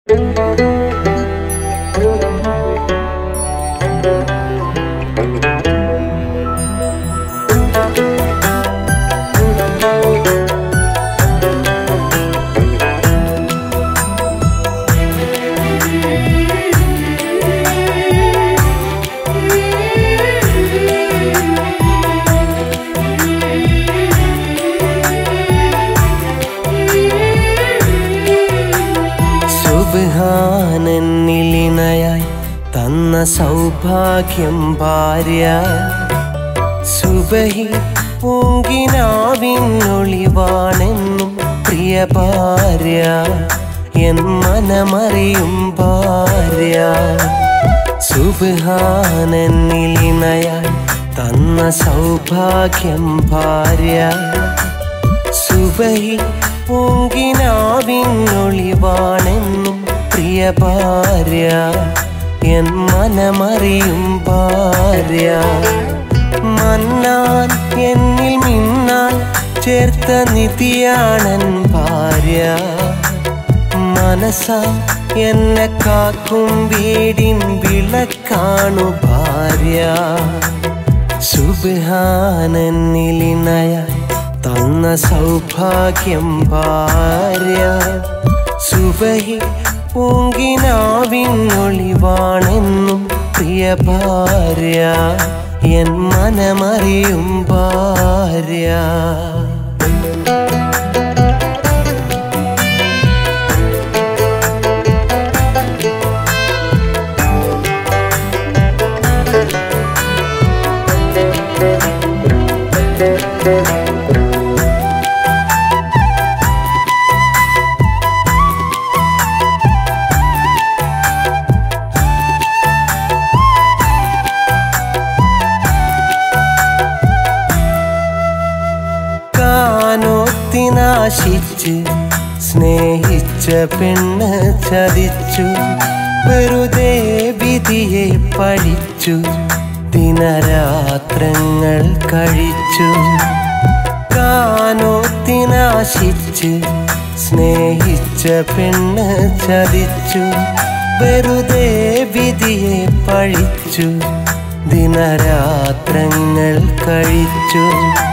സുബാനെന്നിലിണയായി തന്ന സൗഭാഗ്യം ഭാര്യ സുബഹി പൂങ്കിനാവിനൊളിവാണെന്നും പ്രിയ ഭാര്യ എൻ മനമറിയും ഭാര്യ സുബാനെന്നിലിണയായി തന്ന സൗഭാഗ്യം ഭാര്യ സുബഹി പൂങ്കിനാവിനൊളിവാണെന്നും പ്രിയ ഭാര്യ എൻ മനമറിയും ഭാര്യ മന്നാൻ എന്നിൽ മിന്നാൻ ചേർത്ത നിധിയാണൻ ഭാര്യ മനസ്സ എന്നെ കാക്കും വീടിൻ വിളക്കാണു ഭാര്യ സുബാനെന്നിലിണയായി തന്ന സൗഭാഗ്യം ഭാര്യ സുബഹി പൂങ്കിനാവിനൊളിവാണെന്നും പ്രിയ ഭാര്യ എൻ മനമറിയും ഭാര്യ കാനോത്തിനാശിച്ച് സ്നേഹിച്ച പെണ്ണ് ചതിച്ചു വെറുതെ വിധിയെ പഴിച്ചു ദിനരാത്രങ്ങൾ കഴിച്ചു കാനോത്തിനാശിച്ച് സ്നേഹിച്ച പെണ്ണ് ചതിച്ചു വെറുതെ വിധിയെ പഴിച്ചു ദിനരാത്രങ്ങൾ കഴിച്ചു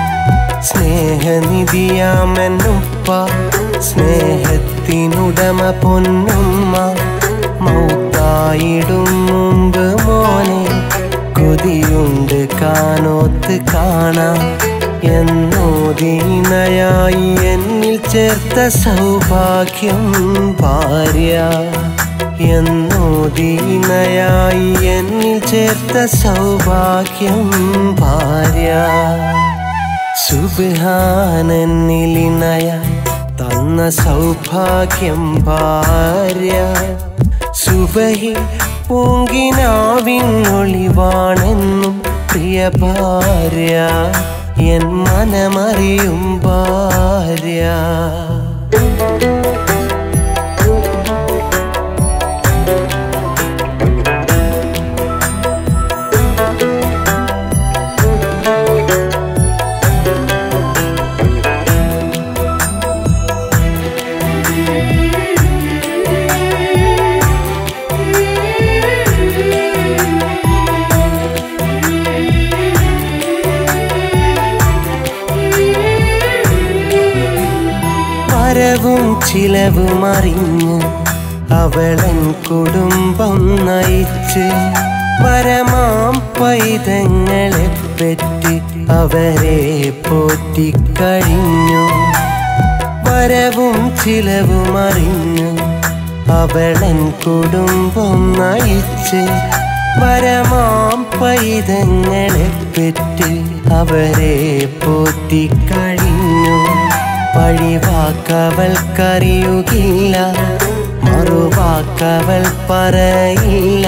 സ്നേഹനിധിയാമെന്നുപ്പ സ്നേഹത്തിനുടമ പൊന്നുമ്മ മൗത്തായിടും മുമ്പ് മോനെ കൊതിയുണ്ട് കാനോത്ത് കാണാം എന്നോദീനയായി എന്നിൽ ചേർത്ത സൗഭാഗ്യം ഭാര്യ എന്നോദീനയായി എന്നിൽ ചേർത്ത സൗഭാഗ്യം ഭാര്യ സുബാനെന്നിലിണയായി തന്ന സൗഭാഗ്യം ഭാര്യ സുബഹി പൂങ്കിനാവിനൊളിവാണെന്നും പ്രിയ ഭാര്യ എൻ മനമറിയും ഭാര്യ വരവും ചിലവും അറിഞ്ഞ് അവളൻ കുടുംബം നയിച്ച് വരമാം പൈതങ്ങളെ പറ്റി അവരെ പോറ്റിക്കഴിഞ്ഞു വരവും ചിലവും അറിഞ്ഞു അവളൻ കുടുംബം നയിച്ച് വരമാം പൈതങ്ങളെ പറ്റി അവരെ പോറ്റിക്കഴിഞ്ഞു പഴിവാക്കവൾക്കറിയുകില്ല മറുവാക്കവൾ പറയില്ല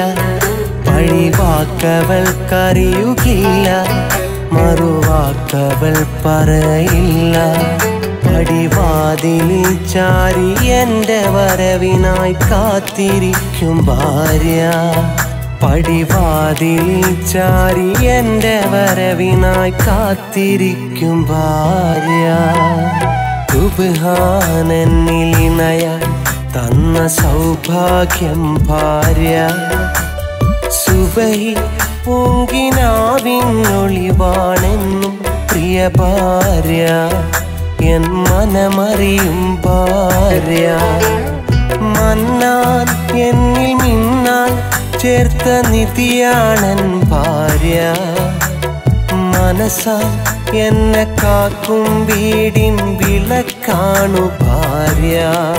പഴിവാക്കവൾക്കറിയുകില്ല മറുവാക്കവൾ പറയില്ല പടിവാതിലിൽ ചാരി എൻ്റെ വരവിനായി കാത്തിരിക്കും ഭാര്യ പടിവാതിലിൽ ചാരി എൻ്റെ വരവിനായി കാത്തിരിക്കും ഭാര്യ സുബാനെന്നിലിണയായി തന്ന സൗഭാഗ്യം ഭാര്യ സുബഹി പൂങ്കിനാവിനൊളിവാണെന്നും പ്രിയ ഭാര്യ എൻ മനമറിയും ഭാര്യ മന്നാൻ എന്നിൽ മിന്നാൻ ചേർത്ത നിധിയാണൻ ഭാര്യ മനസ്സ എന്നെ കാക്കും വീടിൻ വിളക്കാണു ഭാര്യ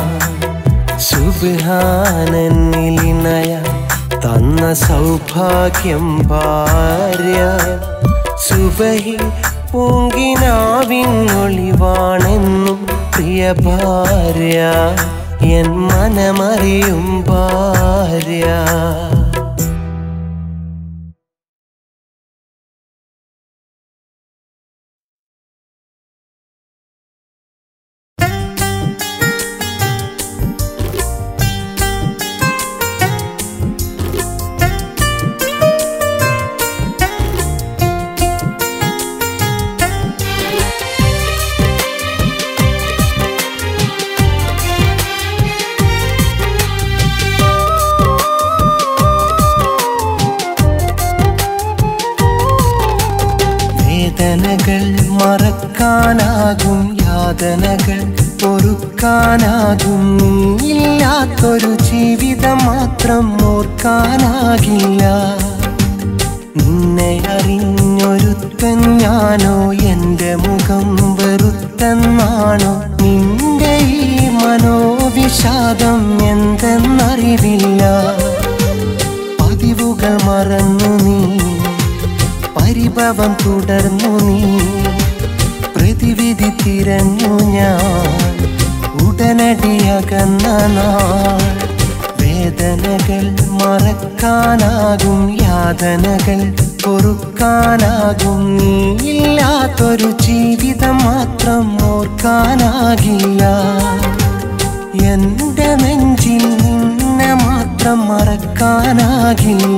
സുബാനെന്നിലിനയ തന്ന സൗഭാഗ്യം ഭാര്യ സുബഹി പൂങ്കിനാവിനൊളിവാണെന്നും പ്രിയ ഭാര്യ എൻ മനമറിയും ഭാര്യ വേദനകൾ മറക്കാനാകും യാതനകൾ പൊറുക്കാനാകും ഇല്ലാത്തൊരു ജീവിതം മാത്രം ഓർക്കാനാകില്ല നിന്നെ അറിഞ്ഞൊരുത്തൻ ഞാനോ എന്റെ മുഖം വെറുത്തെന്നാണോ നിന്റെ ഈ മനോവിഷാദം എന്തെന്നറിവില്ല പതിവുകൾ മറന്നു നീ പരിഭവം തുടർന്നു നീ പ്രതിവിധി തിരഞ്ഞു ഞാൻ ഉടനടി അകന്ന നാൾ വേദനകൾ മറക്കാനാകും യാതനകൾ പൊറുക്കാനാകും നീ ഇല്ലാത്തൊരു ജീവിതം മാത്രം ഓർക്കാനാകില്ല എന്റെ നെഞ്ചിൽ നിന്നെ മാത്രം മറക്കാനാകില്ല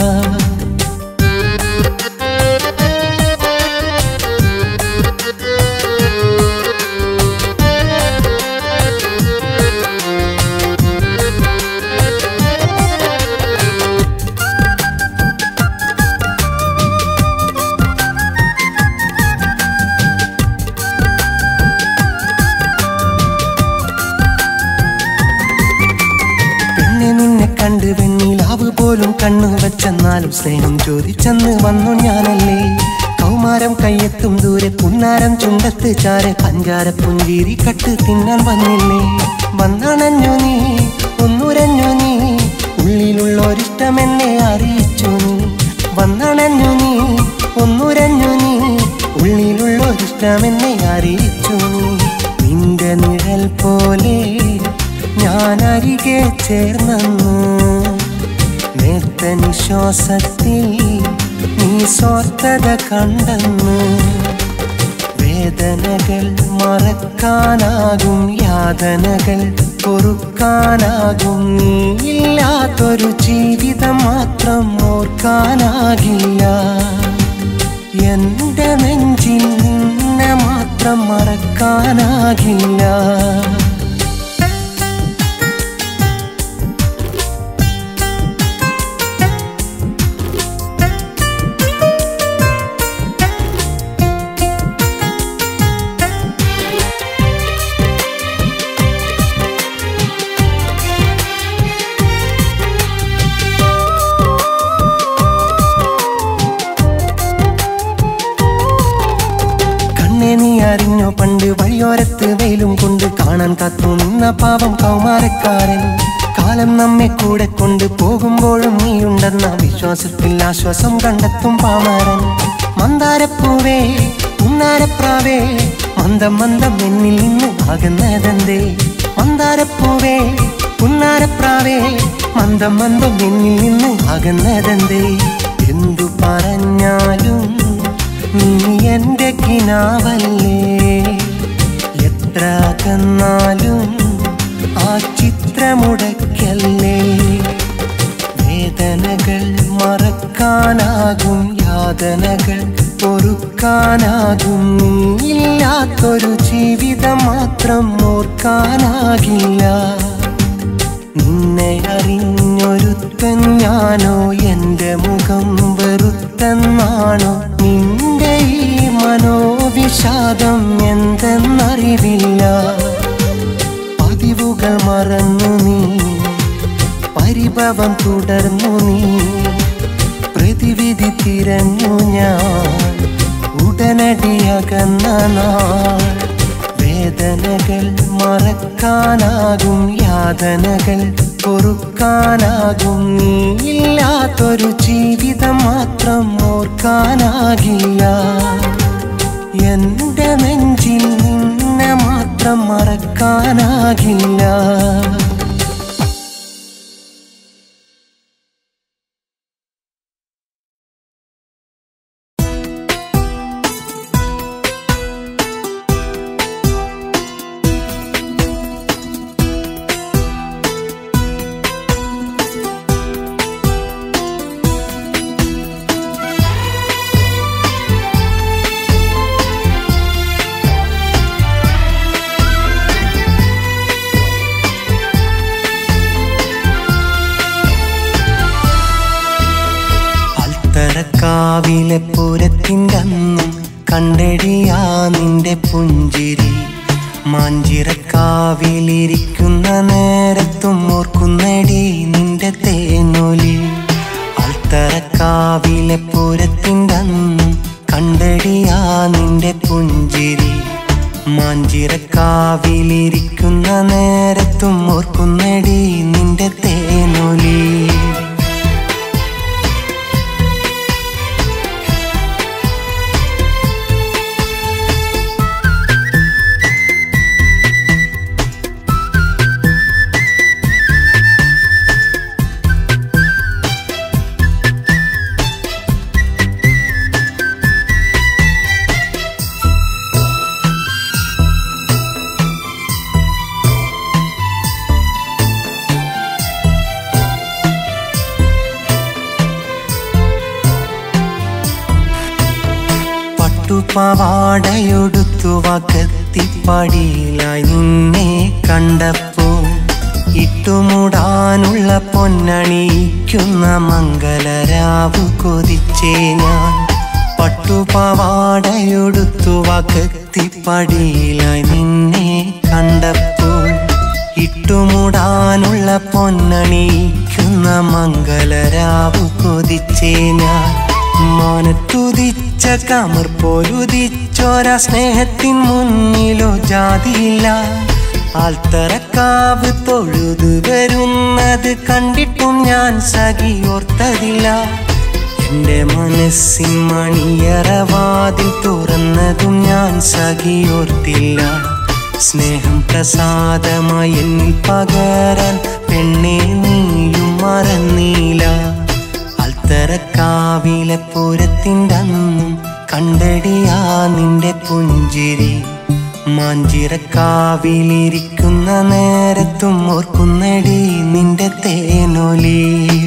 പെണ്ണെ നിന്നെ കണ്ട് വെണ്ണിലാവ് പോലും കണ്ണു വെച്ചെന്നാലും സ്നേഹം ചോദിച്ചെന്ന് വന്നു ഞാനല്ലേ കൗമാരം കയ്യെത്തും ദൂരെ പുന്നാരം ചുണ്ടത്ത് ചാരെ പഞ്ചാര പുഞ്ചിരി കട്ട് തിന്നാൻ വന്നില്ലേ വന്നണഞ്ഞു നീ ഒന്നുരഞ്ഞു നീ ഉള്ളിലുള്ളൊരിഷ്ടം എന്നെ അറിയിച്ചു നീ വന്നണഞ്ഞു നീ ഒന്നുരഞ്ഞു നീ ഉള്ളിലുള്ളൊരിഷ്ടം എന്നെ അറിയിച്ചു നീ നിന്റെ നിഴൽ പോലെ ഞാൻ അരികെ ചേർന്നു നേർത്ത നിശ്വാസത്തിൽ നീ സ്വാർത്ഥത കണ്ടെന്ന് വേദനകൾ മറക്കാനാകും യാതനകൾ പൊറുക്കാനാകും നീ ഇല്ലാത്തൊരു ജീവിതം മാത്രം ഓർക്കാനാകില്ല എന്റെ നെഞ്ചിൽ നിന്നെ മാത്രം മറക്കാനാകില്ല കണ്ണെ നീ അറിഞ്ഞോ പണ്ട് വഴിയോരത്ത് വെയിലും കൊണ്ട് കാണാൻ കാത്തു നിന്ന പാവം കൗമാരക്കാരൻ കാലം നമ്മെ കൂടെ കൊണ്ട് പോകുമ്പോഴും നീയുണ്ടെന്ന വിശ്വാസത്തിൽ ആശ്വാസം കണ്ടെത്തും പാമാരൻ മന്ദാരപ്പൂവേ ഉന്നാരപ്രാവേ മന്ദം മന്ദം എന്നിൽ നിന്ന് ആകുന്നതെന്തേ മന്ദാരപ്പൂവേ ഉന്നാരപ്രാവേ മന്ദം മന്ദം എന്നിൽ നിന്ന് ആകുന്നതെന്തേ എന്തു പറഞ്ഞാലും നീ എന്റെ കിനാവല്ലേ എത്ര അകന്നാലും ആ ചിത്രമുടക്കല്ലേ വേദനകൾ മറക്കാനാകും യാതനകൾ പൊറുക്കാനാകും ഇല്ലാത്തൊരു ജീവിതം മാത്രം ഓർക്കാനാകില്ല നിന്നെ അറിഞ്ഞൊരുത്തൻ ഞാനോ എന്റെ മുഖം വെറുത്തെന്നാണോ നിന്റെ ഈ മനോവിഷാദം എന്തെന്നറിവില്ല പതിവുകൾ മറന്നു നീ പരിഭവം തുടർന്നു നീ പ്രതിവിധി തിരഞ്ഞു ഞാൻ ഉടനടി അകന്ന നാൾ വേദനകൾ മറക്കാനാകും യാതനകൾ പൊറുക്കാനാകും നീയില്ലാത്തൊരു ജീവിതം മാത്രം ഓർക്കാനാകില്ല എന്റെ നെഞ്ചിൽ നിന്നെ മാത്രം മറക്കാനാകില്ല അൽത്തറക്കാവിലെ പൂരത്തിൻ്റെ അന്നും കണ്ടെടിയാ നിന്റെ പുഞ്ചിരി മാഞ്ചിറക്കാവിലിരിക്കുന്ന നേരത്തും ഓർക്കുന്നടി നിന്റെ തേനൊലി അൽത്തറക്കാവിലെ പൂരത്തിൻ്റെ അന്നും കണ്ടെടിയാ നിന്റെ പുഞ്ചിരി മാഞ്ചിറക്കാവിലിരിക്കുന്ന നേരത്തും ഓർക്കുന്നടി നിന്റെ തേനൊലി പട്ടുപാവാടയൊടുത്തു വകത്തിപ്പടിയിലായി നിന്നെ കണ്ടപ്പോ ഇട്ടുമുടാനുള്ള പൊന്നണിയിക്കുന്ന മംഗലരാവ് കൊതിച്ചേ ഞാൻ പട്ടുപാവാടയൊടുത്തു വകത്തിപ്പടിയിലായി നിന്നെ കണ്ടപ്പോൾ ഇട്ടുമുടാനുള്ള പൊന്നണിയിക്കുന്ന മംഗലരാവ് കൊതിച്ചേ ഞാൻ മാനത്തുതിച്ച കമർ പോലുദിച്ചോര സ്നേഹത്തിൻ മുന്നിലോ ജാതിയില്ല ആൽത്തറക്കാവ് തൊഴുതു വരുന്നത് കണ്ടിട്ടും ഞാൻ സഖിയോർത്തതില്ല എന്റെ മനസ്സിൻ മണിയറവാതിൽ തുറന്നതും ഞാൻ സഖിയോർത്തില്ല സ്നേഹം പ്രസാദമായി എന്നിൽ പകരാൻ പെണ്ണെ നീയും മറന്നീല അൽത്തറക്കാവിലെ പൂരത്തിൻ്റെ അന്നും കണ്ടടിയാ നിന്റെ പുഞ്ചിരി മാഞ്ചിറക്കാവിലിരിക്കുന്ന നേരത്തും ഓർക്കുന്നടി നിന്റെ തേനൊലി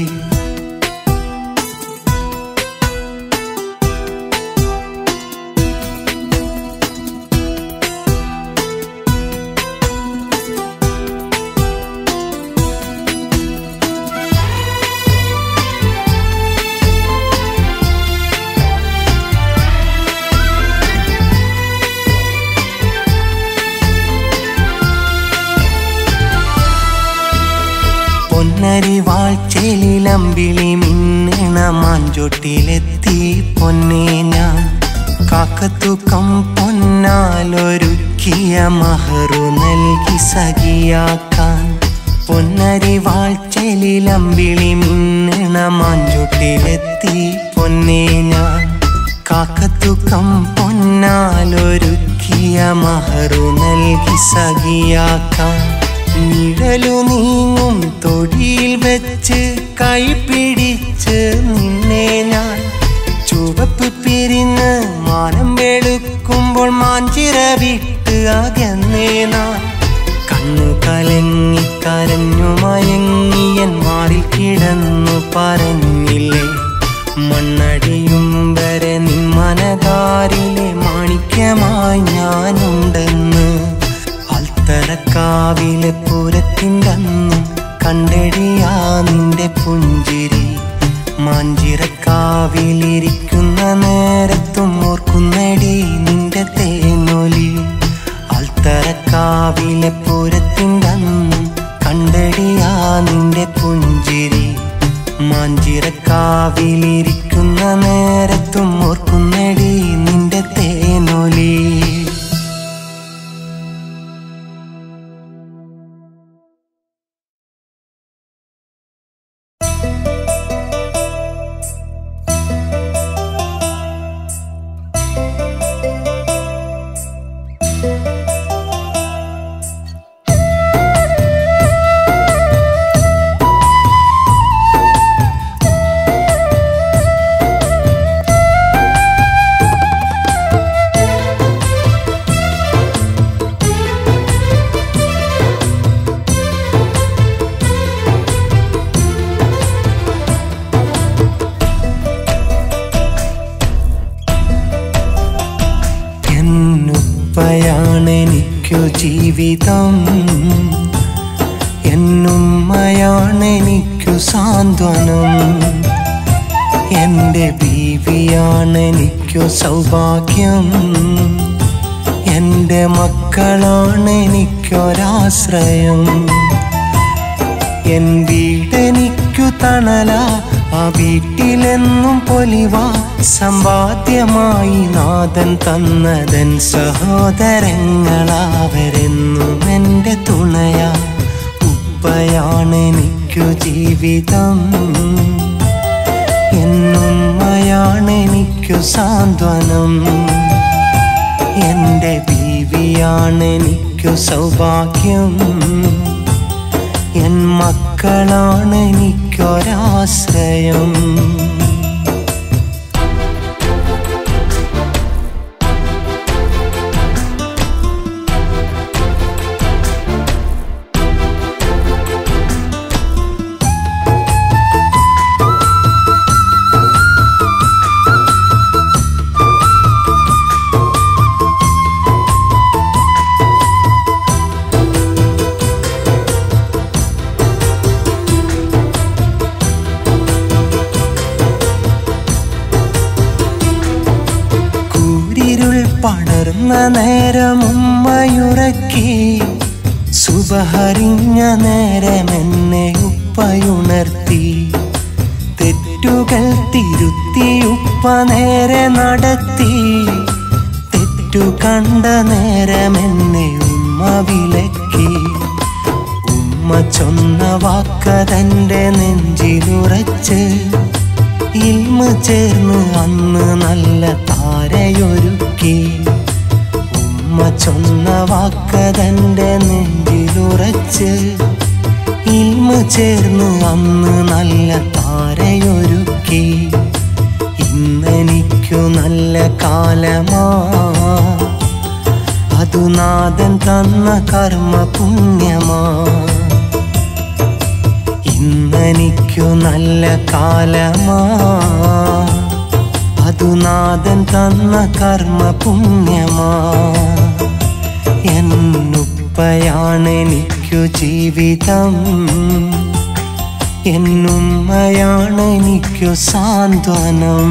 പൊന്നരി വാഴ്ചയിലമ്പിളി മിന്നണ മാഞ്ചൊട്ടിലെത്തി പൊന്നേ ഞാൻ കാക്കത്തൂക്കം പൊന്നാലൊരുക്കിയ മഹറു നൽകി സഖിയാക്കാൻ പൊന്നരി വാഴ്ചയിലമ്പിളി മിന്നണ മാഞ്ചൊട്ടിലെത്തി പൊന്നേ ഞാൻ കാക്കത്തൂക്കം പൊന്നാലൊരുക്കിയ മഹറു നൽകി സഖിയാക്കാൻ നിഴലു നീങ്ങും തൊടിയിൽ വെച്ച് കൈ പിടിച്ച് നിന്നെ ഞാൻ ചുവപ്പ് പിരിഞ്ഞ് മാനം വെളുക്കുമ്പോൾ മാഞ്ചിറ വിട്ട് അകന്നേ നാൻ കണ്ണു കലങ്ങി കരഞ്ഞു മയങ്ങിയൻ മാറിൽ കിടന്നു പറഞ്ഞില്ലേ മണ്ണടിയും വരെ നിൻ മനതാരിലെ മാണിക്യമായി ഞാനുണ്ടെന്ന് അൽത്തറക്കാവിലെ പൂരത്തിൻ്റെ അന്നും കണ്ടെടി നിന്റെ പുഞ്ചിരി മാഞ്ചിറക്കാവിലിരിക്കുന്ന നേരത്തും ഓർക്കുന്നടി നിന്റെ തേനൊലി അൽത്തറക്കാവിലെ പൂരത്തിൻ്റെ അന്നും കണ്ടടിയാ നിന്റെ പുഞ്ചിരി മാഞ്ചിറക്കാവിലിരിക്കുന്ന നേരത്തും ഓർക്കുന്നടി നിന്റെ തേനൊലി എന്നുപ്പയാണെനിക്കു ജീവിതം എന്നുമ്മയാണെനിക്കു സാന്ത്വനം എൻ്റെ ബീവിയാണെനിക്കു സൗഭാഗ്യം എൻ്റെ മക്കളാണെനിക്കൊരാശ്രയം എൻ വീടെനിക്കു തണല ആ വീട്ടിലെന്നും പൊലിവ സമ്പാദ്യമായി നാഥൻ തന്നതൻ സഹോദരങ്ങളാവരെന്നും എൻ്റെ തുണയ ഉപ്പയാണെനിക്കു ജീവിതം എന്നുമ്മയാണെനിക്കു സാന്ത്വനം എൻ്റെ ബീവിയാണെനിക്കു സൗഭാഗ്യം എൻ മക്കളാണെനിക്കൊരാശ്രയം കൂരിരുൾ പടർന്ന നേരം ഉമ്മയുറക്കി സുബഹറിഞ്ഞ നേരം എന്നെ ഉപ്പയുണർത്തി തെറ്റുകൾ തിരുത്തി ഉപ്പ നേരെ നടത്തി തെറ്റു കണ്ട നേരം എന്നെ ഉമ്മ വിലക്കി ഉമ്മ ചൊന്ന വാക്കതന്റെ നെഞ്ചിലുറച്ച് ഇൽമ ചേർന്ന് അന്ന് നല്ല താരയൊരുക്കി ഉമ്മ ചൊന്ന വാക്കതന്റെ നെഞ്ചിലുറച്ച് ഇൽമ ചേർന്ന് അന്ന് നല്ല താരയൊരുക്കി ഇന്നെനിക്കു നല്ല കാലമാ അതു നാഥൻ തന്ന കർമ്മ പുണ്യമാ ഇന്നെനിക്കു നല്ല കാലമാ അതു നാഥൻ തന്ന കർമ്മ പുണ്യമാ എന്നുപ്പയാണെനിക്കു ജീവിതം എന്നുമ്മയാണെനിക്കു സാന്ത്വനം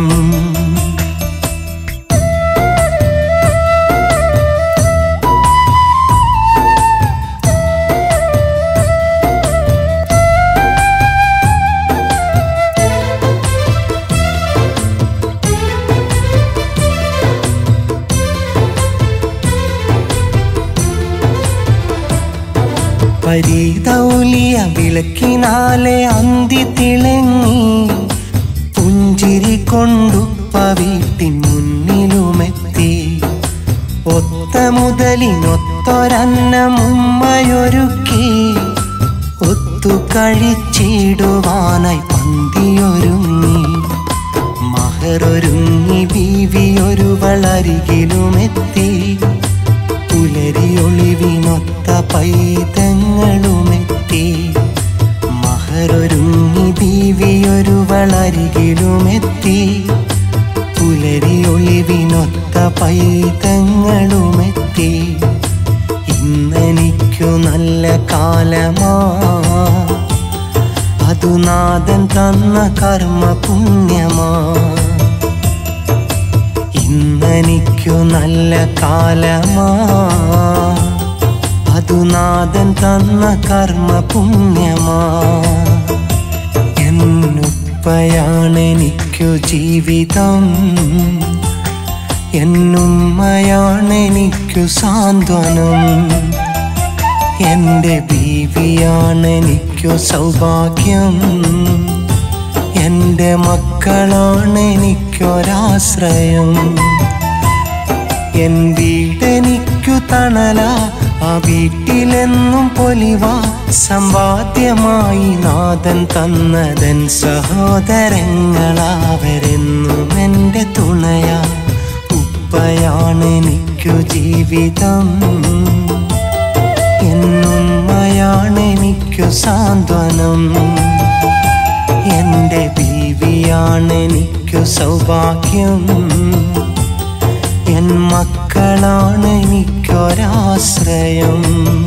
പരീതൗലിയ വിളക്കിനാലെ അന്തി തിളങ്ങി പുഞ്ചിരി കൊണ്ടുപ്പ വീട്ടിൻ മുന്നിലുമെത്തി ഒത്ത മുതലിനൊത്തൊരന്നം ഉമ്മയൊരുക്കി ഒത്തു കഴിച്ചിടുവാനായി പന്തിയൊരുങ്ങി മഹറൊരുങ്ങി ബീവിയൊരുവളരികിലുമെത്തി പുലരിയൊളിവിനൊത്ത പൈതങ്ങളുമെത്തി മഹറൊരുങ്ങി ബീവിയൊരുവളരികിലുമെത്തി പുലരിയൊളിവിനൊത്ത പൈതങ്ങളുമെത്തി ഇന്നെനിക്കു നല്ല കാലമാ അത് അതു നാഥൻ തന്ന കർമ്മ പുണ്യമാ ഇന്നെനിക്കു നല്ല കാലമാ അതു നാഥൻ തന്ന കർമ്മ പുണ്യമാ എന്നുപ്പയാണെനിക്കു ജീവിതം എന്നുമ്മയാണെനിക്കു സാന്ത്വനം എൻ്റെ ബീവിയാണെനിക്കു സൗഭാഗ്യം എൻ്റെ മക്കളാണെനിക്കൊരാശ്രയം എൻ വീടെനിക്കു തണല ആ വീട്ടിലെന്നും പൊലിവ സമ്പാദ്യമായി നാഥൻ തന്നതൻ സഹോദരങ്ങളാവരെന്നും എൻ്റെ തുണയാ ഉപ്പയാണെനിക്കു ജീവിതം എന്നുമ്മയാണെനിക്കു സാന്ത്വനം എൻ്റെ ബീവിയാണെനിക്കു സൗഭാഗ്യം എൻ മക്കളാണെനിക്കൊരാശ്രയം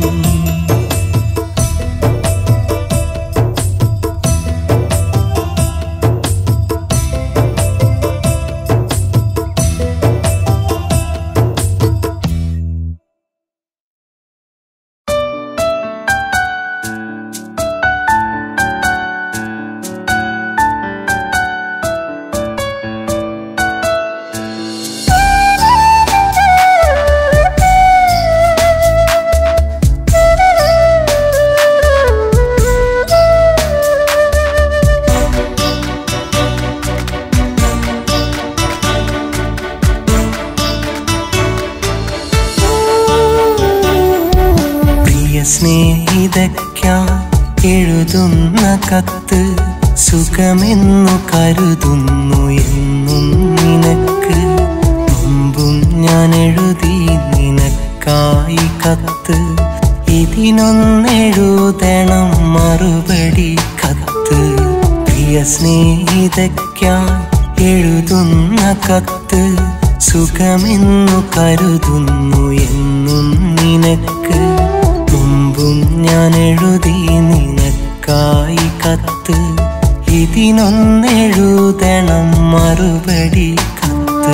പ്രിയ സ്നേഹിതയ്ക്കാൻ എഴുതുന്ന കത്ത് സുഖമെന്നു കരുതുന്നു എന്നും നിനക്ക് മുമ്പും ഞാൻ എഴുതി നിനക്കായി കത്ത് ഇതിനൊന്നെഴുതണം മറുപടി കത്ത് പ്രിയ സ്നേഹിതയ്ക്കാൻ എഴുതുന്ന കത്ത് സുഖമെന്നു കരുതുന്നു എന്നും നിനക്ക് മുമ്പും ഞാൻ എഴുതി നിനക്കായി കത്ത് ഇതിനൊന്നെഴുതണം മറുപടി കത്ത്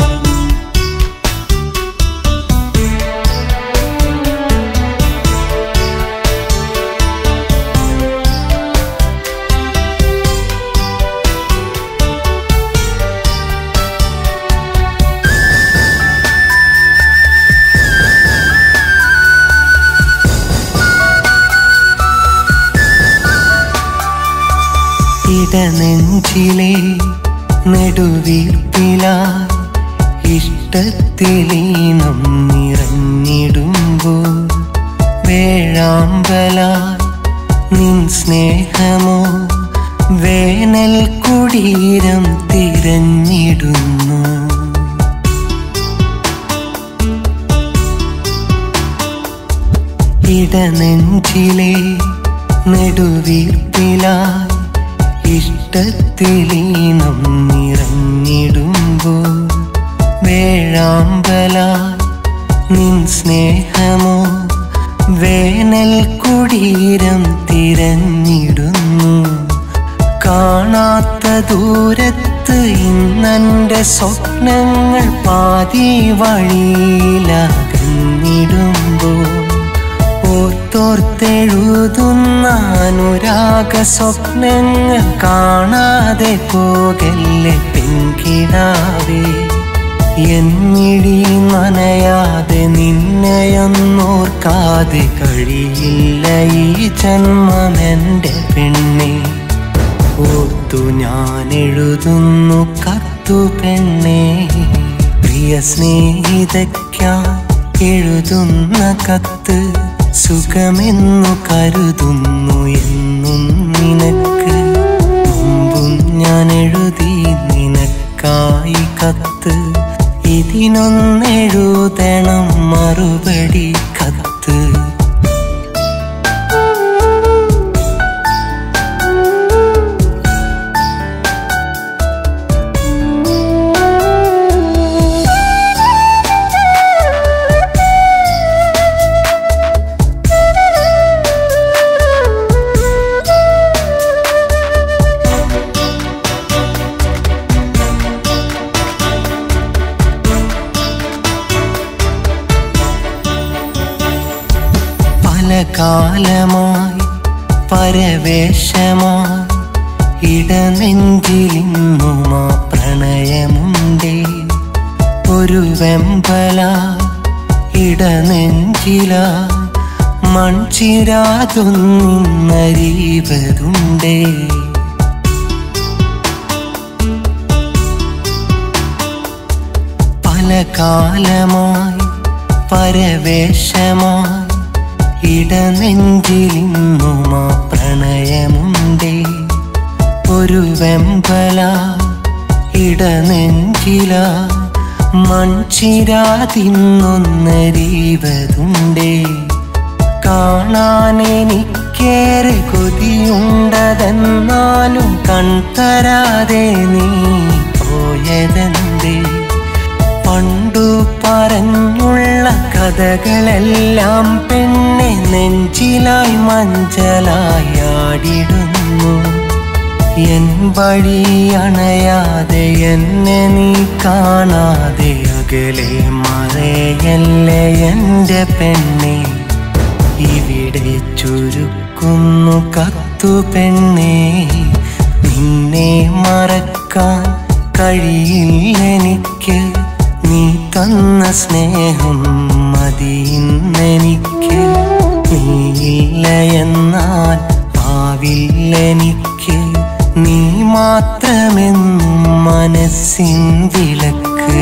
ഇടനെഞ്ചിലെ നെടുവീർപ്പിലായി ഇഷ്ടത്തിലീനം നിറഞ്ഞിടുമ്പോൾ വേഴാമ്പലായി നിൻ സ്നേഹമോ വേനൽ കുടീരം തിരഞ്ഞിടുന്നു ഇടനെഞ്ചിലെ നെടുവീർപ്പിലായി ഇഷ്ടത്തിലീനം നിറഞ്ഞിടുമ്പോൾ വേഴാമ്പലായി നിൻ സ്നേഹമോ വേനൽ കുടീരം തിരഞ്ഞിടുന്നു കാണാത്ത ദൂരത്ത് ഇന്നെൻ്റെ സ്വപ്നങ്ങൾ പാതി വഴിയിലകന്നിടുമ്പോൾ ഓർത്തോർത്തെഴുതുന്ന അനുരാഗ സ്വപ്നങ്ങൾ കാണാതെ പോകല്ലേ പെൺകിടാവേ എന്നിടി നനയാതെ നിന്നെയൊന്നോർക്കാതെ കഴിയില്ല ഈ ജന്മമെൻ്റെ പെണ്ണെ ഓർത്തു ഞാൻ എഴുതുന്നു കത്തു പെണ്ണെ പ്രിയ സ്നേഹിതയ്ക്കാൻ എഴുതുന്ന കത്ത് സുഖമെന്നു കരുതുന്നു എന്നും നിനക്ക് മുമ്പും ഞാൻ എഴുതി നിനക്കായി കത്ത് ഇതിനൊന്നെഴുതണം മറുപടി കത്ത് കാലമായി പരവേശമായി ഇടനെഞ്ചിലിന്നുമാ പ്രണയമുണ്ടേ ഒരു വെമ്പല ഇടനെഞ്ചില മൺചിരാതൊന്നരീവതുണ്ടേ പല കാലമായി പരവേശമായി ഇടനെഞ്ചിലിന്നുമാ പ്രണയമുണ്ടേ ഒരു വെമ്പല ഇടനെഞ്ചില മൺചിരാതിന്നൊന്നരീവതുണ്ടേ കാണാൻ എനിക്കേറെ കൊതിയുണ്ടതെന്നാലും കൺതരാതെ നീ പോയതെന്തേ പണ്ടു പറഞ്ഞുള്ള കഥകളെല്ലാം പെണ്ണെ നെഞ്ചിലായി മഞ്ചലായി ആടിടുന്നു എൻ വഴി അണയാതെ എന്നെ നീ കാണാതെ അകലെ മറയല്ലേ എൻ്റെ പെണ്ണെ ഇവിടെ ചുരുക്കുന്നു കത്തു പെണ്ണെ നിന്നെ മറക്കാൻ കഴിയില്ലെനിക്ക് നീ തന്ന സ്നേഹം മതിയിന്നെനിക്ക് നീയില്ല എന്നാൽ ആവില്ലെനിക്ക് നീ മാത്രമെന്നും മനസ്സിൻ വിളക്ക്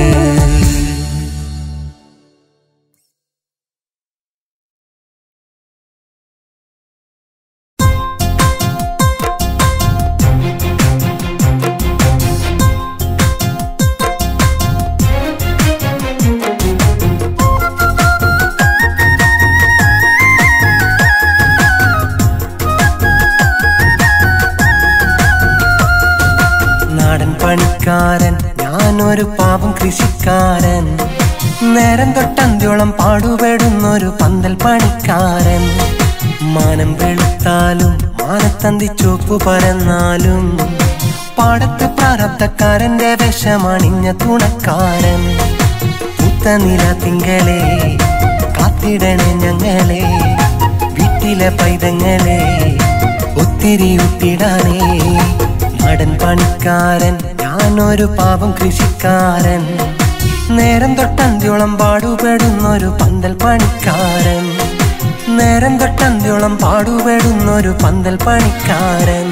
നാടൻ പണിക്കാരൻ ഞാനൊരു പാവം കൃഷിക്കാരൻ നേരം തൊട്ടന്ത്യോളം പാടുപെടുന്നൊരു പന്തൽ പണിക്കാരൻ മാനം വെളുത്താലും മാനത്തന്തി ചോപ്പ് പരന്നാലും പാടത്ത് പ്രാരബ്ധക്കാരന്റെ വിഷമണിഞ്ഞ തുണക്കാരൻ പൂത്ത നില തിങ്കളെ കാത്തിടണേ ഞങ്ങളെ വീട്ടിലെ പൈതങ്ങളെ ഒത്തിരി ഉത്തിടാനേ നാടൻ പണിക്കാരൻ ഞാനൊരു പാവം കൃഷിക്കാരൻ നേരം തൊട്ടന്ത്യോളം പാടുപെടുന്നൊരു പന്തൽ പണിക്കാരൻ നേരം തൊട്ടന്ത്യോളം പാടുപെടുന്നൊരു പന്തൽ പണിക്കാരൻ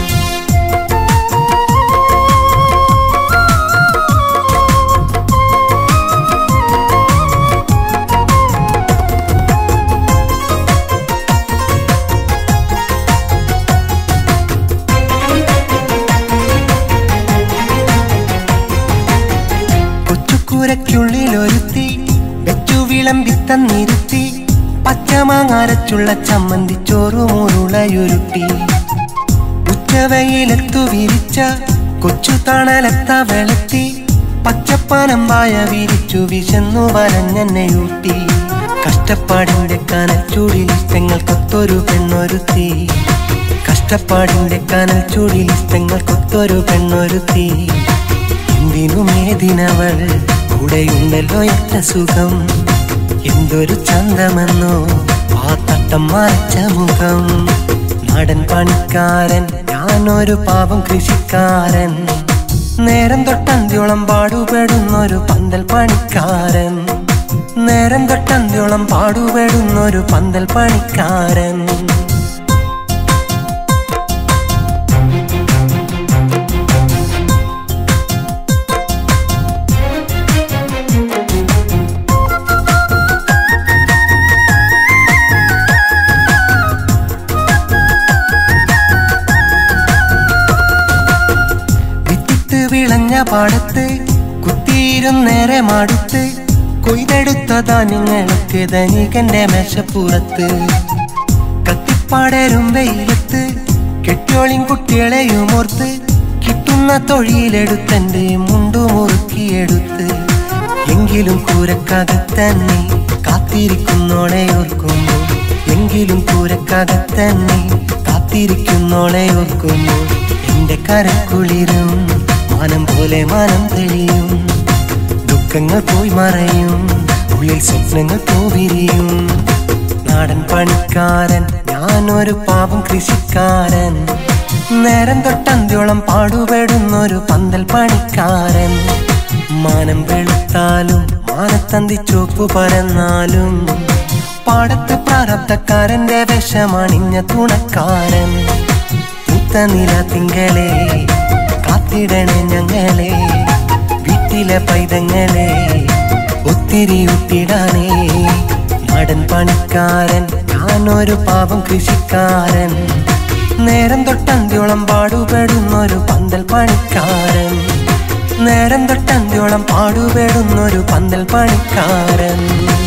കൊച്ചുകൂരയ്ക്കുള്ളിലൊരുത്തി വെച്ചു വിളമ്പിത്തന്നിരുത്തി പച്ചമാങ്ങാരച്ചുള്ള ചമ്മന്തി ചോറുമുരുളയുരുട്ടി ഉച്ചവയിലെത്തു വിരിച്ച കൊച്ചു തണലത്ത വെളുത്തി പച്ചപ്പാനമ്പായ വിരിച്ചു വിശന്നു വരഞ്ഞെന്നെയൂട്ടി കഷ്ടപ്പാടിന്റെ കനൽ ചൂടിൽ ഇഷ്ടങ്ങൾക്കൊത്തൊരു പെണ്ണൊരുത്തി കഷ്ടപ്പാടിന്റെ കനൽ ചൂടിൽ ഇഷ്ടങ്ങൾക്കൊത്തൊരു പെണ്ണൊരുത്തി എന്തിനും ഏതിനവൾ കൂടെയുണ്ടല്ലോ എത്ര സുഖം എന്തൊരു ചന്തമെന്നോ ആ തട്ടം മറച്ച മുഖം നാടൻ പണിക്കാരൻ ഞാനൊരു പാവം കൃഷിക്കാരൻ നേരം തൊട്ടന്ത്യോളം പാടുപെടുന്നൊരു പന്തൽ പണിക്കാരൻ നേരം തൊട്ടന്ത്യോളം പാടുപെടുന്നൊരു പന്തൽ പണിക്കാരൻ വിത്തിട്ട് വിളഞ്ഞ പാടത്ത് കുത്തിയിരുന്നേറെ മടുത്ത് കൊയ്തെടുത്ത ധാന്യങ്ങൾക്ക് ധനികന്റെ മേശപ്പുറത്ത് കത്തിപ്പാടരും വെയിലത്ത് കെട്ടിയോളിൻ കുട്ടികളെയും ഓർത്ത് കിട്ടുന്ന തൊഴിലെടുത്തന്റെ മുണ്ടു മുറുക്കിയെടുത്ത് എങ്കിലും കൂരക്കകത്തന്നെ കാത്തിരിക്കുന്നോളെ ഓർക്കുമ്പോൾ എങ്കിലും കൂരക്കകത്തന്നെ കാത്തിരിക്കുന്നോളെ ഓർക്കുമ്പോൾ എന്റെ കരക്കുളിരും മാനം പോലെ മാനം തെളിയും ദുഃഖങ്ങൾ പോയി മറയും ഉള്ളിൽ സ്വപ്നങ്ങൾ പോവിരിയും നാടൻ പണിക്കാരൻ ഞാനൊരു പാവം കൃഷിക്കാരൻ നേരം തൊട്ടന്ത്യോളം പാടുപെടുന്നൊരു പന്തൽ പണിക്കാരൻ മാനം വെളുത്താലും മാനത്തന്തി ചുവപ്പ് പരന്നാലും പാടത്ത് പ്രാരബ്ധക്കാരന്റെ വിഷമണിഞ്ഞ തുണക്കാരൻ പൂത്ത നില തിങ്കളെ കാത്തിടണേ ഞങ്ങളെ വീട്ടിലെ പൈതങ്ങളെ ഒത്തിരി ഉട്ടിടാനേ നാടൻ പണിക്കാരൻ ഞാനൊരു പാവം കൃഷിക്കാരൻ നേരം തൊട്ടന്ത്യോളം പാടുപെടുന്നൊരു പന്തൽ പണിക്കാരൻ നേരം തൊട്ടന്ത്യോളം പാടുപെടുന്നൊരു പന്തൽ പണിക്കാരൻ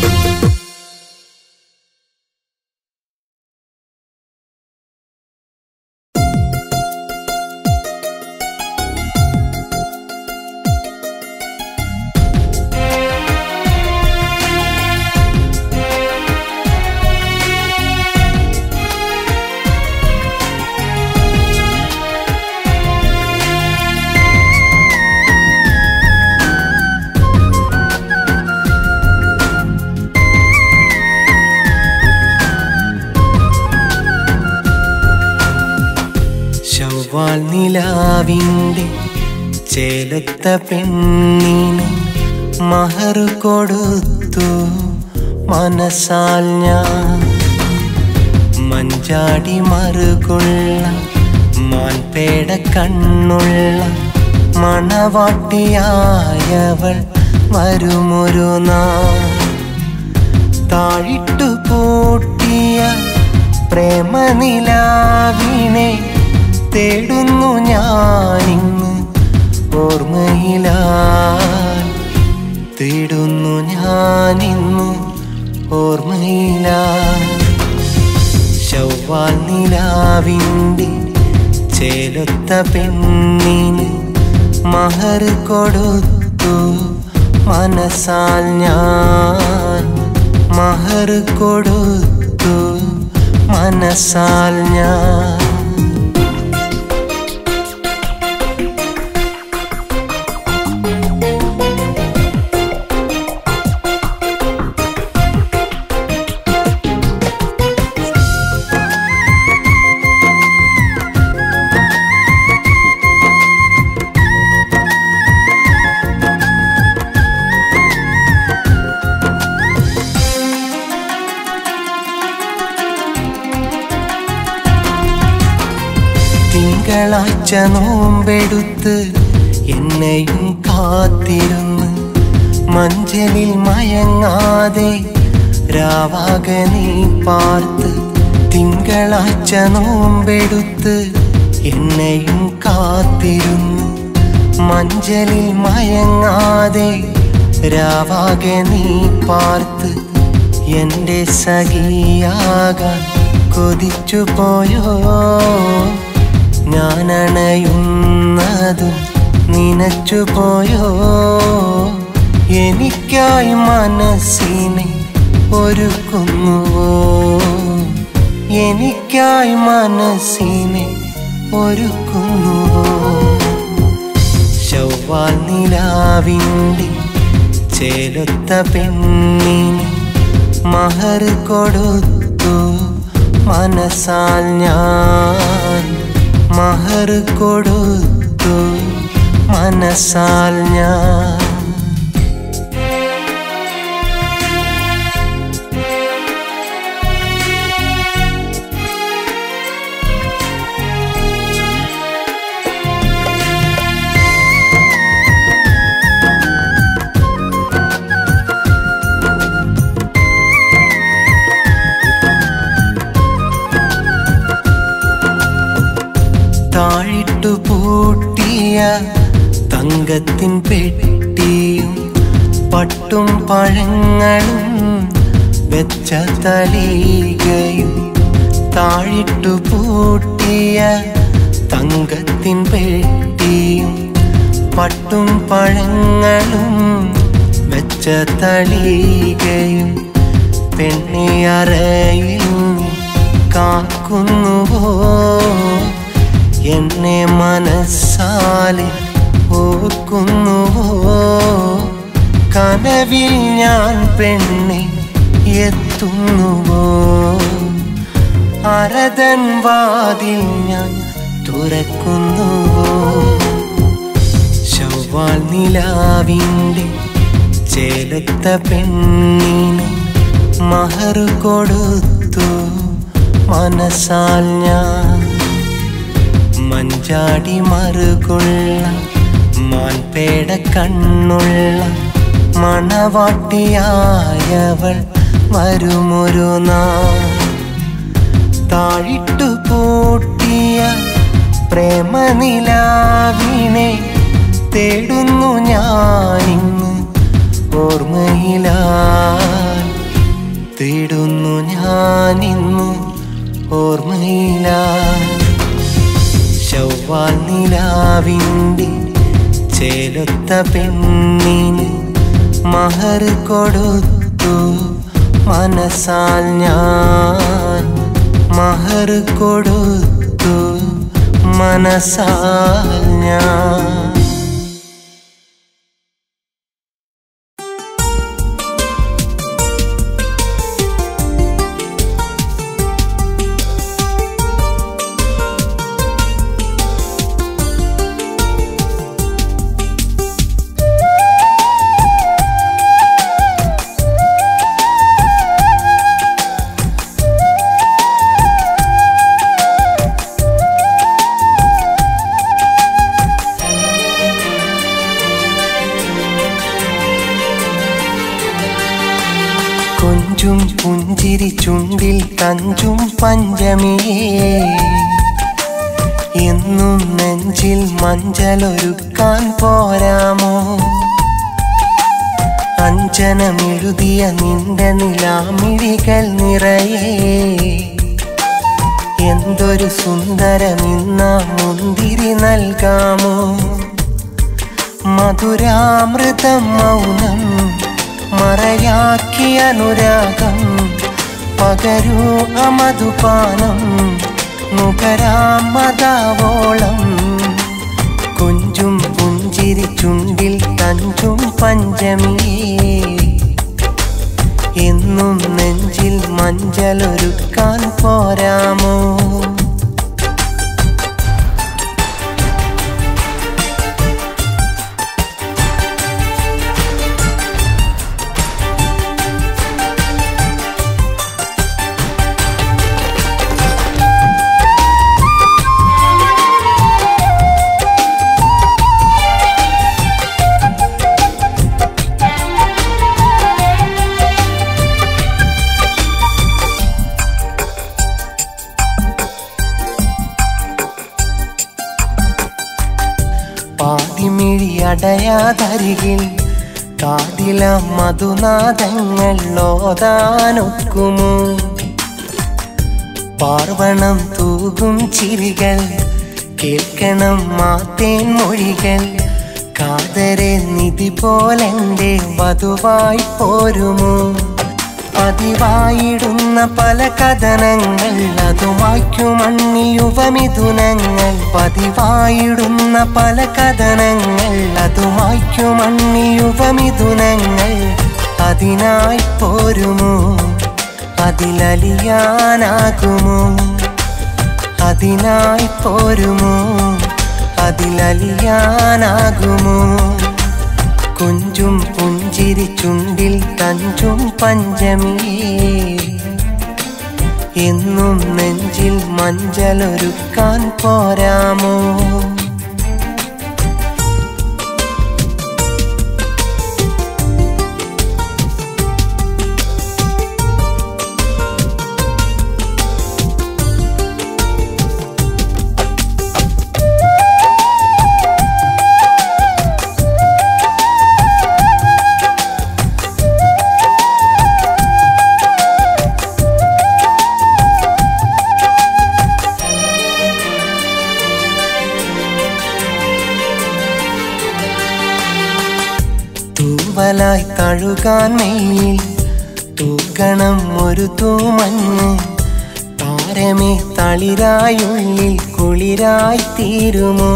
ചൊവ്വാൽ നിലാവിൻ്റെ ചേലത്ത പെണ്ണിന് മഹർ കൊടുത്തു മനസ്സാൽ ഞാൻ മഞ്ചാടി മറുകൊള്ള മാൻപേട കണ്ണുള്ള മണവാട്ടിയായവൾ വരുമൊരു നാൾ താഴിട്ടു പൂട്ടിയ പ്രേമനിലാവിനെ തേടുന്നു ഞാനിന്ന് ഓർമ്മയിലായി തേടുന്നു ഞാനിന്ന് ഓർമ്മയിലായി ചൊവ്വാൽ നിലാവിൻ്റെ ചേലൊത്ത പെണ്ണിന് മഹർ കൊടുത്തു മനസ്സാൽ ഞാൻ മഹർ കൊടുത്തു മനസ്സാൽ ഞാൻ തിങ്കളാഴ്ച നോമ്പെടുത്ത് എന്നെയും കാത്തിരുന്ന് മഞ്ചലിൽ മയങ്ങാതെ രാവാക നീ പാർത്ത് തിങ്കളാഴ്ച നോമ്പെടുത്ത് എന്നെയും കാത്തിരുന്ന് മഞ്ചലിൽ മയങ്ങാതെ രാവാക നീ പാർത്ത് എന്റെ സഖിയാകാൻ കൊതിച്ചു പോയോ ഞാനണയുന്നതും നിനച്ചു പോയോ എനിക്കായി മനസ്സിനെ ഒരുക്കുന്നുവോ എനിക്കായി മനസ്സിനെ ഒരുക്കുന്നുവോ ചൊവ്വാൽ നിലാവിൻ്റെ ചേലൊത്ത പെണ്ണിന് മഹർ കൊടുത്തു മനസ്സാൽ ഞാൻ മഹർ കൊടുത്തു മനസ്സാൽ ഞാൻ താഴിട്ടു പൂട്ടിയ തങ്കത്തിൻ പെട്ടിയും പട്ടും പഴങ്ങളും വെച്ച തളികയും താഴിട്ടു പൂട്ടിയ തങ്കത്തിൻ പെട്ടിയും പട്ടും പഴങ്ങളും വെച്ച തളികയും പെണ്ണിയറയിൽ നീ കാക്കുന്നുവോ എന്നെ മനസ്സാലെ ഓർക്കുന്നുവോ കനവിൽ ഞാൻ പെണ്ണെ എത്തുന്നുവോ അരതൻ വാതിൽ ഞാൻ തുറക്കുന്നുവോ ചൊവ്വാൽ നിലാവിൻ്റെ ചേലത്ത പെണ്ണിന് മഹറു കൊടുത്തു മനസ്സാൽ ഞാൻ മഞ്ചാടി മറുകൊള്ള മാൻപേട കണ്ണുള്ള മണവാട്ടിയായവൾ വരുമൊരു നാൾ താഴിട്ടു പൂട്ടിയ പ്രേമനിലാവിനെ തേടുന്നു ഞാനിന്ന് ഓർമ്മയിലായി തേടുന്നു ഞാനിന്ന് ഓർമ്മയിലായി ചൊവ്വാൽ നിലാവിൻ്റെ ചേലൊത്ത പെണ്ണിന് മഹർ കൊടുത്തു മനസ്സാൽ ഞാൻ മഹർ കൊടുത്തു മനസ്സാൽ ഞാൻ കൊഞ്ചും പുഞ്ചിരി ചുണ്ടിൽ തഞ്ചും പഞ്ചമിയേ എന്നും നെഞ്ചിൽ മഞ്ചലൊരുക്കാൻ പോരാമോ അഞ്ജനമെഴുതിയ നിന്റെ നിലാമിഴികൾ നിറയെ എന്തൊരു സുന്ദരമിന്ന മുന്തിരി നൽകാമോ മധുരാമൃതം മൗനം മറയാക്കിയ അനുരാഗം പകരൂ അമധുപാനം നുകരാമതാവോളം കൊഞ്ചും പുഞ്ചിരി ചുണ്ടിൽ തഞ്ചും പഞ്ചമിയേ എന്നും നെഞ്ചിൽ മഞ്ചലൊരുക്കാൻ പോരാമോ പാതിമിഴി അടയാതരികിൽ കാതില മധുനാദങ്ങൾ ഓതാനൊക്കുമോ പാർവണം തൂകും ചിരികൾ കേൾക്കണം മാത്തേൻ മൊഴികൾ കാതരെ നിധി പോലെന്റെ വധുവായി പോരുമോ പതിവായിടുന്ന പല കഥനങ്ങൾ അതുമായ്ക്കുമണ്ണി യുവമിഥുനങ്ങൾ പതിവായിടുന്ന പല കഥനങ്ങൾ അതുമായ്ക്കുമണ്ണി യുവമിഥുനങ്ങൾ അതിനായി പോരുമോ അതിലലിയാനാകുമോ അതിനായി പോരുമോ അതിലലിയാനാകുമോ കൊഞ്ചും പുഞ്ചിരി ചുണ്ടിൽ തഞ്ചും പഞ്ചമിയേ എന്നും നെഞ്ചിൽ മഞ്ചലൊരുക്കാൻ പോരാമോ തൂവലായി തഴുകാൻ മെയ്യിൽ തൂക്കണം ഒരു തൂമഞ്ഞ് താരമേ തളിരായുള്ളിൽ കുളിരായി തീരുമോ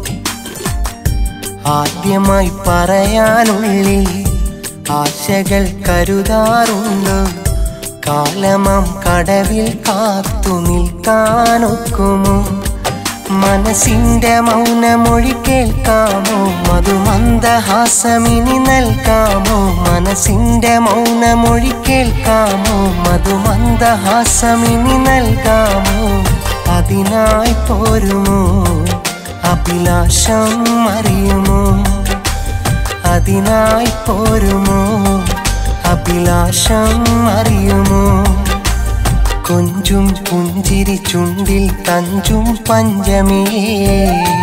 ആദ്യമായി പറയാനുള്ളിൽ ആശകൾ കരുതാറുണ്ടോ കാലമാം കടവിൽ കാത്തു നിൽക്കാനൊക്കുമോ മനസ്സിന്റെ മൗനമൊഴി കേൾക്കാമോ മധുമന്ദഹാസമിനി നൽകാമോ മനസ്സിന്റെ മൗനമൊഴി കേൾക്കാമോ മധുമന്ദഹാസമിനി നൽകാമോ അതിനായി പോരുമോ അഭിലാഷം അറിയുമോ അതിനായി പോരുമോ അഭിലാഷം അറിയുമോ കൊഞ്ചും പുഞ്ചിരി ചുണ്ടിൽ തഞ്ചും പഞ്ചമിയേ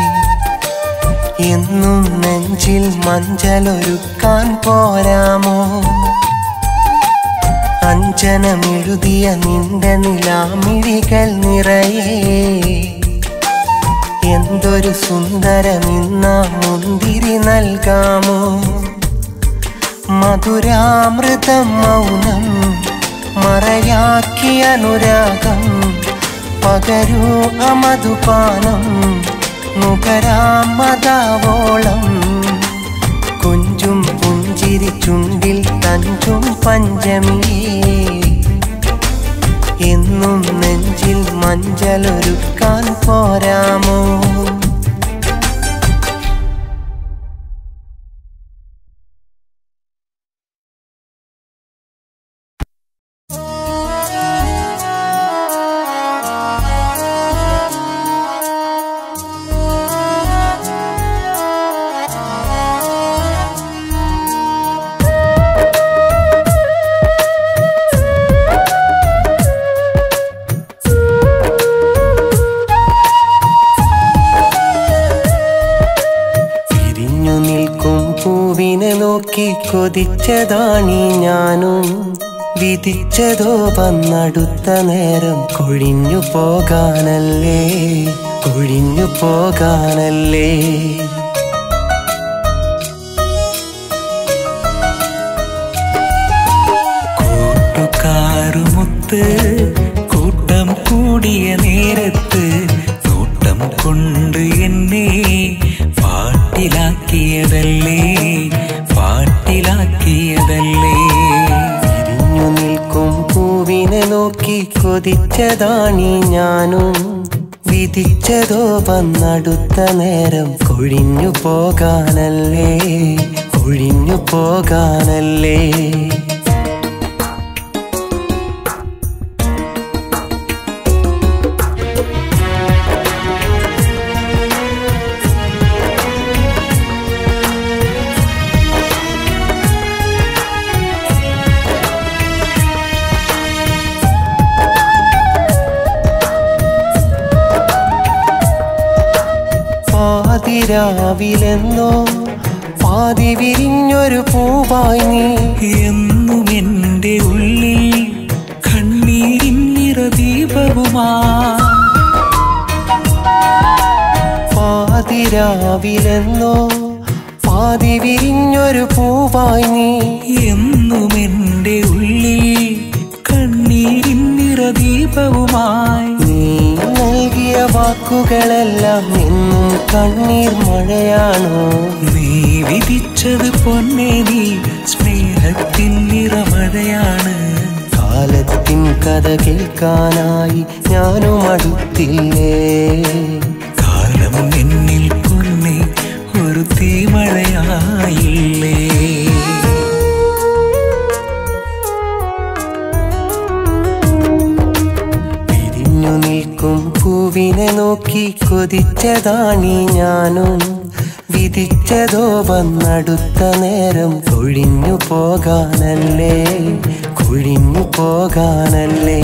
എന്നും നെഞ്ചിൽ മഞ്ചലൊരുക്കാൻ പോരാമോ അഞ്ജനമെഴുതിയ നിന്റെ നിലാമിഴികൾ നിറയേ എന്തൊരു സുന്ദരമിന്ന മുന്തിരി നൽകാമോ മധുരാമൃതം മൗനം മറയാക്കിയ അനുരാഗം പകരൂ അമധുപാനം നുകരാമതാവോളം കൊഞ്ചും പുഞ്ചിരി ചുണ്ടിൽ തഞ്ചും പഞ്ചമിയേ എന്നും നെഞ്ചിൽ മഞ്ചലൊരുക്കാൻ പോരാമോ പിരിഞ്ഞു നിൽക്കും പൂവിനെ നോക്കി കൊതിച്ചതാണീ ഞാനും വിധിച്ചതോ വന്നടുത്ത നേരം കൊഴിഞ്ഞു പോകാനല്ലേ കൊഴിഞ്ഞു പോകാനല്ലേ കൂട്ടുകാരുമൊത്ത് കൂട്ടം കൂടിയ നേരത്ത് നോട്ടം കൊണ്ട് എന്നെ പാട്ടിലാക്കിയതല്ലേ പാട്ടിലാക്കിയതല്ലേ പിരിഞ്ഞു നിൽക്കും പൂവിനെ നോക്കി കൊതിച്ചതാണീ ഞാനും വിധിച്ചതോ വന്നടുത്ത നേരം കൊഴിഞ്ഞു പോകാനല്ലേ കൊഴിഞ്ഞു പോകാനല്ലേ പാതിരാവിലെന്നോ പാതി വിരിഞ്ഞൊരു പൂവായി നീ എന്നും എൻ്റെ ഉള്ളിൽ കണ്ണീരിൻ നിറദീപവുമാ പാതിരാവിലെന്നോ പാതി വിരിഞ്ഞൊരു പൂവായി നീ എന്നും എൻ്റെ ഉള്ളിൽ കണ്ണീരിൻ നിറദീപവുമായി നീ നൽകിയ വാക്കുകളെല്ലാം എന്നും കണ്ണീർ മഴയാണോ നീ വിധിച്ചത് പൊന്നെ നീ സ്നേഹത്തിൻ നിറമഴയാണ് കാലത്തിൻ കഥ കേൾക്കാനായി ഞാനും അടുത്തില്ലേ കാലം എന്നിൽ പൊന്നെ ഒരു തീമഴയായില്ലേ പിരിഞ്ഞു നിൽക്കും പൂവിനെ നോക്കി കൊതിച്ചതാണീ ഞാനും വിധിച്ചതോ വന്നടുത്ത നേരം കൊഴിഞ്ഞു പോകാനല്ലേ കൊഴിഞ്ഞു പോകാനല്ലേ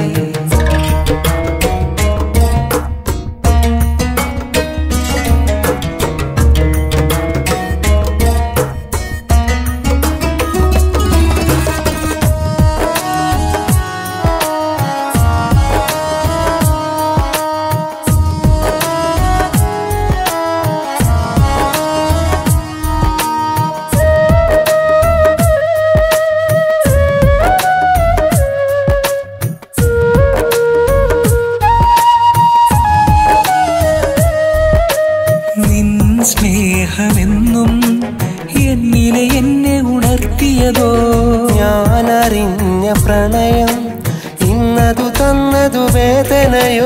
നിൻ സ്നേഹമെന്നും എന്നിലെ എന്നെ ഉണർത്തിയതോ ഞാനറിഞ്ഞ പ്രണയം ഇന്നതു തന്നതു വേദനയോ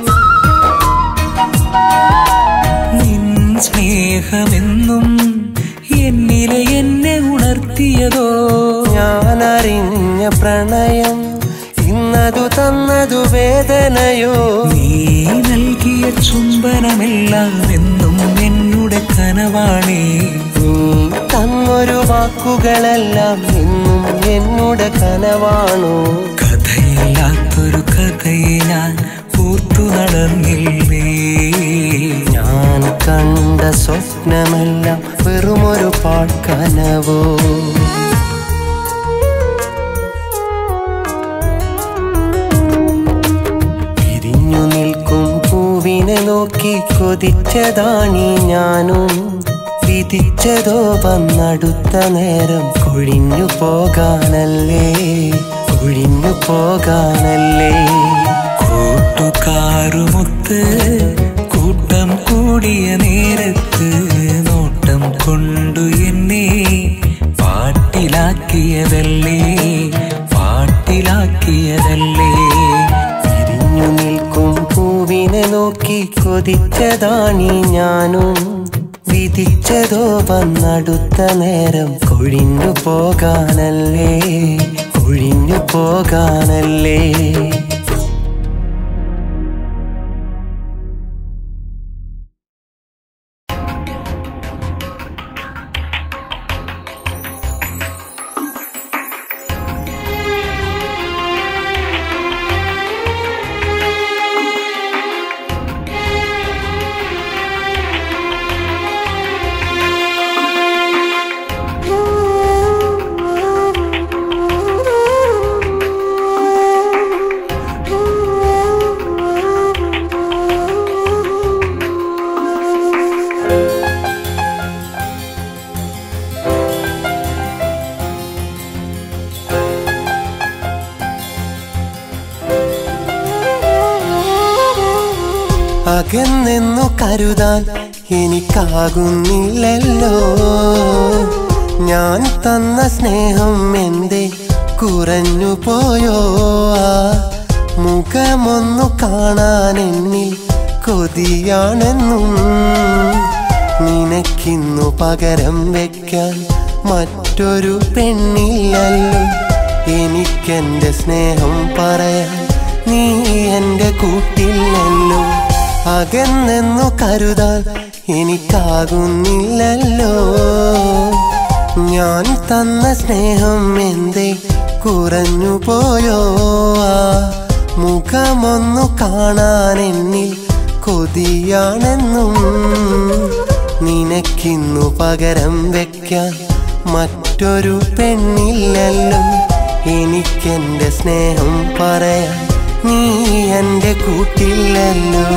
നിൻ സ്നേഹമെന്നും എന്നിലെ എന്നെ ഉണർത്തിയതോ ഞാൻ അറിഞ്ഞ പ്രണയം ഇന്നതു തന്നതു വേദനയോ നീ നൽകിയ ചുംബനമെല്ലാം എന്നും എന്നുടെ കനവാണേ നീ തന്നൊരു വാക്കുകളെല്ലാം ഇന്നും എന്നുടെ കനവാണോ കഥയില്ലാത്തൊരു കഥയെ ഞാൻ ഓർത്തു നടന്നില്ലേ ഞാൻ കണ്ട സ്വപ്നമെല്ലാം വെറുമൊരു പാഴ്ക്കനവോ പിരിഞ്ഞു നിൽക്കും പൂവിനെ നോക്കി കൊതിച്ചതാണീ ഞാനും വിധിച്ചതോ വന്നടുത്ത നേരം കൊഴിഞ്ഞു പോകാനല്ലേ കൊഴിഞ്ഞു പോകാനല്ലേ കൂട്ടുകാരുമൊത്ത് കൂട്ടം കൂടിയ നേരത്ത് നോട്ടം കൊണ്ടു എന്നെ പാട്ടിലാക്കിയതല്ലേ പാട്ടിലാക്കിയതല്ലേ പിരിഞ്ഞു നിൽക്കും പൂവിനെ നോക്കി കൊതിച്ചതാണീ ഞാനും വിധിച്ചതോ വന്നടുത്ത നേരം കൊഴിഞ്ഞു പോകാനല്ലേ കൊഴിഞ്ഞു പോകാനല്ലേ അകന്നെന്നു കരുതാൻ എനിക്കാകുന്നില്ലല്ലോ ഞാൻ തന്ന സ്നേഹം എന്തേ കുറഞ്ഞു പോയോ ആ മുഖമൊന്നു കാണാൻ എന്നിൽ കൊതിയാണെന്നും നിനക്കിന്നു പകരം വെക്കാൻ മറ്റൊരു പെണ്ണില്ലല്ലോ എനിക്കെന്റെ സ്നേഹം പറയാൻ നീ എന്റെ കൂട്ടില്ലല്ലോ അകന്നെന്നു കരുതാൻ എനിക്കാകുന്നില്ലല്ലോ ഞാൻ തന്ന സ്നേഹം എന്തേ കുറഞ്ഞു പോയോ ആ മുഖമൊന്നു കാണാൻ എന്നിൽ കൊതിയാണെന്നും നിനക്കിന്നു പകരം വെക്കാൻ മറ്റൊരു പെണ്ണില്ലല്ലോ എനിക്കെന്റെ സ്നേഹം പറയാൻ നീ എന്റെ കൂട്ടില്ലല്ലോ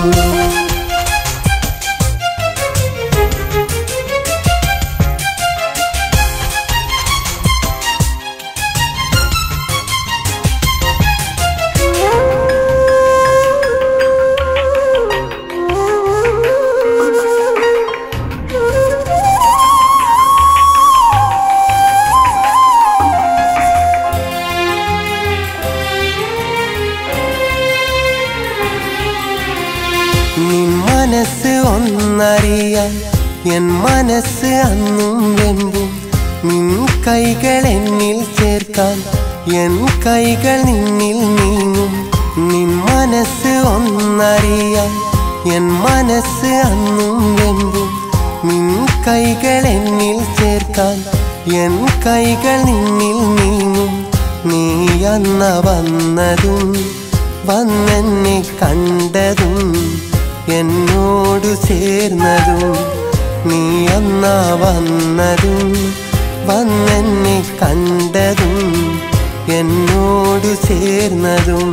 നിൻ മനസ്സ് ഒന്നറിയാൻ എൻ മനസ്സ് അന്നും വെമ്പും നിൻ കൈകൾ എന്നിൽ ചേർക്കാൻ എൻ കൈകൾ നിന്നിൽ നീങ്ങും നിൻ മനസ്സ് ഒന്നറിയാൻ എൻ മനസ്സ് അന്നും വെമ്പും നിൻ കൈകൾ എന്നിൽ ചേർക്കാൻ എൻ കൈകൾ നിന്നിൽ നീങ്ങും നീ അന്ന വന്നതും വന്നെന്നെ കണ്ടതും എന്നോടു ചേർന്നതും നീ അന്നാ വന്നതും വന്നെന്നെ കണ്ടതും എന്നോടു ചേർന്നതും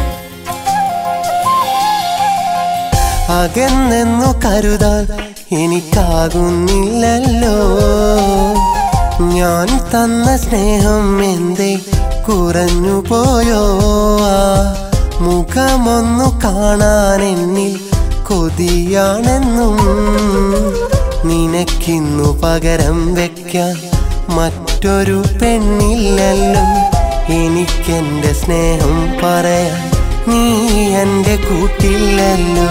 അകന്നെന്നു കരുതാൻ എനിക്കാകുന്നില്ലല്ലോ ഞാൻ തന്ന സ്നേഹം എന്തേ കുറഞ്ഞു പോയോ ആ മുഖമൊന്നു കാണാൻ എന്നിൽ കൊതിയാണെന്നും നിനക്കിന്നു പകരം വെക്കാൻ മറ്റൊരു പെണ്ണില്ലല്ലോ എനിക്കെന്റെ സ്നേഹം പറയാൻ നീ എന്റെ കൂട്ടില്ലല്ലോ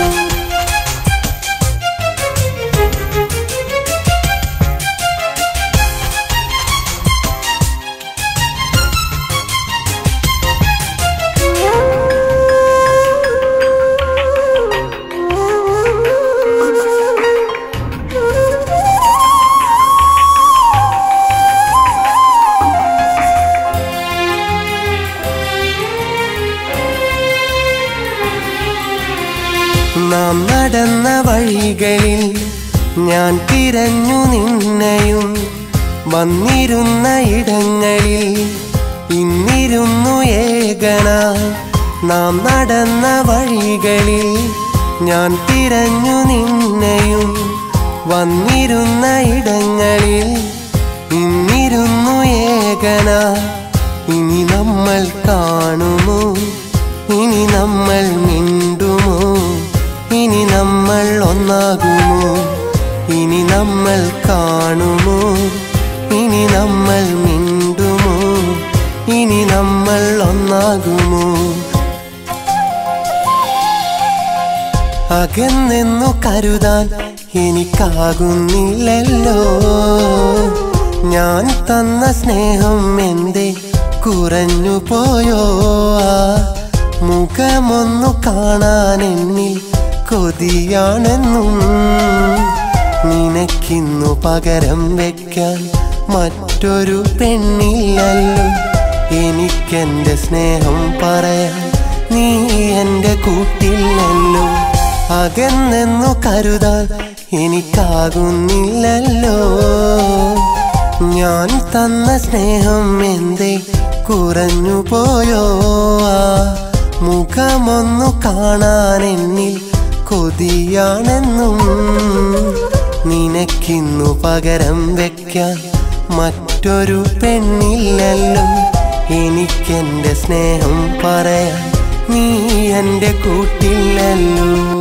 നാം നടന്ന വഴികളിൽ ഞാൻ തിരഞ്ഞു നിന്നെയും വന്നിരുന്ന ഇടങ്ങളിൽ ഇന്നിരുന്നു ഏകന നാം നടന്ന വഴികളിൽ ഞാൻ തിരഞ്ഞു നിന്നെയും വന്നിരുന്ന ഇടങ്ങളിൽ ഇന്നിരുന്നു ഏകന ഇനി നമ്മൾ കാണുമോ ഇനി നമ്മൾ മിണ്ടുമോ ഇനി നമ്മൾ ഒന്നാകുമോ ഇനി നമ്മൾ കാണുമോ ഇനി നമ്മൾ മിണ്ടുമോ ഇനി നമ്മൾ ഒന്നാകുമോ അകന്നെന്നു കരുതാൻ എനിക്കാകുന്നില്ലല്ലോ ഞാൻ തന്ന സ്നേഹം എന്തേ കുറഞ്ഞു പോയോ ആ മുഖമൊന്നു കാണാൻ എന്നിൽ കൊതിയാണെന്നും നിനക്കിന്നു പകരം വെക്കാൻ മറ്റൊരു പെണ്ണില്ലല്ലോ എനിക്കെന്റെ സ്നേഹം പറയാൻ നീ എന്റെ കൂട്ടില്ലല്ലോ അകന്നെന്നു കരുതാൻ എനിക്കാകുന്നില്ലല്ലോ ഞാൻ തന്ന സ്നേഹം എന്തേ കുറഞ്ഞു പോയോ ആ മുഖമൊന്നു കാണാൻ എന്നിൽ കൊതിയാണെന്നും നിനക്കിന്നു പകരം വെക്കാൻ മറ്റൊരു പെണ്ണില്ലല്ലോ എനിക്കെന്റെ സ്നേഹം പറയാൻ നീ എന്റെ കൂട്ടില്ലല്ലോ